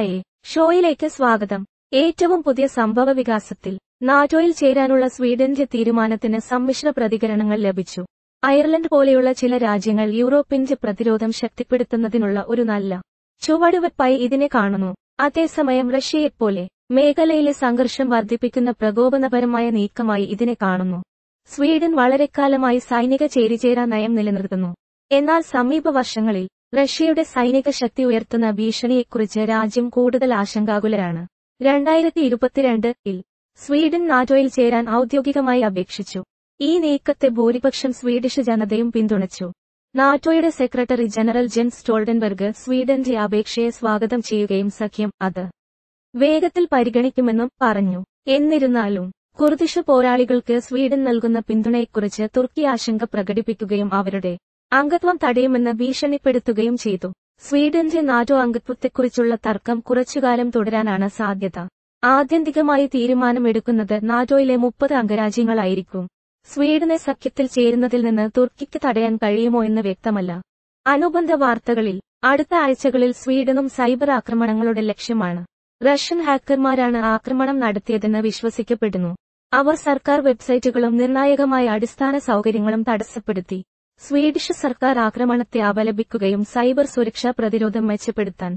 hi ഷോയിലേക്ക് സ്വാഗതം ഏറ്റവും പുതിയ സംഭവ വികാസത്തിൽ നാറ്റോയിൽ ചേരാനുള്ള സ്വീഡന്റെ തീരുമാനത്തിന് സമ്മിശ്ര പ്രതികരണങ്ങൾ ലഭിച്ചു അയർലൻഡ് പോലെയുള്ള ചില രാജ്യങ്ങൾ യൂറോപ്യന്റെ പ്രതിരോധം ശക്തിപ്പെടുത്തുന്നതിനുള്ള ഒരു നല്ല ചുവടുവെപ്പായി ഇതിനെ കാണുന്നു അതേസമയം റഷ്യയെപ്പോലെ മേഖലയിലെ സംഘർഷം വർദ്ധിപ്പിക്കുന്ന പ്രകോപനപരമായ നീക്കമായി ഇതിനെ കാണുന്നു സ്വീഡൻ വളരെക്കാലമായി സൈനിക ചേരിചേരാ നയം നിലനിർത്തുന്നു എന്നാൽ സമീപ വർഷങ്ങളിൽ റഷ്യയുടെ സൈനിക ശക്തി ഉയർത്തുന്ന ഭീഷണിയെക്കുറിച്ച് രാജ്യം കൂടുതൽ ആശങ്കാകുലരാണ് രണ്ടായിരത്തി ഇരുപത്തിരണ്ട് ഇൽ സ്വീഡൻ നാറ്റോയിൽ ചേരാൻ ഔദ്യോഗികമായി അപേക്ഷിച്ചു ഈ നീക്കത്തെ ഭൂരിപക്ഷം സ്വീഡിഷ് ജനതയും പിന്തുണച്ചു നാറ്റോയുടെ സെക്രട്ടറി ജനറൽ ജെൻ സ്റ്റോൾഡൻബർഗ് സ്വീഡന്റെ അപേക്ഷയെ സ്വാഗതം ചെയ്യുകയും സഖ്യം അത് വേഗത്തിൽ പരിഗണിക്കുമെന്നും പറഞ്ഞു എന്നിരുന്നാലും കുർദിഷ് പോരാളികൾക്ക് സ്വീഡൻ നൽകുന്ന പിന്തുണയെക്കുറിച്ച് തുർക്കി ആശങ്ക പ്രകടിപ്പിക്കുകയും അവരുടെ അംഗത്വം തടയുമെന്ന് ഭീഷണിപ്പെടുത്തുകയും ചെയ്തു സ്വീഡന്റെ നാറ്റോ അംഗത്വത്തെക്കുറിച്ചുള്ള തർക്കം കുറച്ചുകാലം തുടരാനാണ് സാധ്യത ആത്യന്തികമായി തീരുമാനമെടുക്കുന്നത് നാറ്റോയിലെ മുപ്പത് അംഗരാജ്യങ്ങളായിരിക്കും സ്വീഡനെ സഖ്യത്തിൽ ചേരുന്നതിൽ നിന്ന് തുർക്കിക്ക് തടയാൻ കഴിയുമോ എന്ന് വ്യക്തമല്ല അനുബന്ധ വാർത്തകളിൽ അടുത്ത ആഴ്ചകളിൽ സ്വീഡനും സൈബർ ആക്രമണങ്ങളുടെ ലക്ഷ്യമാണ് റഷ്യൻ ഹാക്കർമാരാണ് ആക്രമണം നടത്തിയതെന്ന് വിശ്വസിക്കപ്പെടുന്നു അവർ സർക്കാർ വെബ്സൈറ്റുകളും നിർണായകമായ അടിസ്ഥാന സൗകര്യങ്ങളും തടസ്സപ്പെടുത്തി സ്വീഡിഷ് സർക്കാർ ആക്രമണത്തെ അപലപിക്കുകയും സൈബർ സുരക്ഷാ പ്രതിരോധം മെച്ചപ്പെടുത്താൻ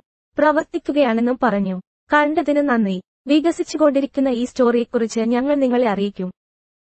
പ്രവർത്തിക്കുകയാണെന്നും പറഞ്ഞു കണ്ടതിന് നന്ദി വികസിച്ചുകൊണ്ടിരിക്കുന്ന ഈ സ്റ്റോറിയെക്കുറിച്ച് ഞങ്ങൾ നിങ്ങളെ അറിയിക്കും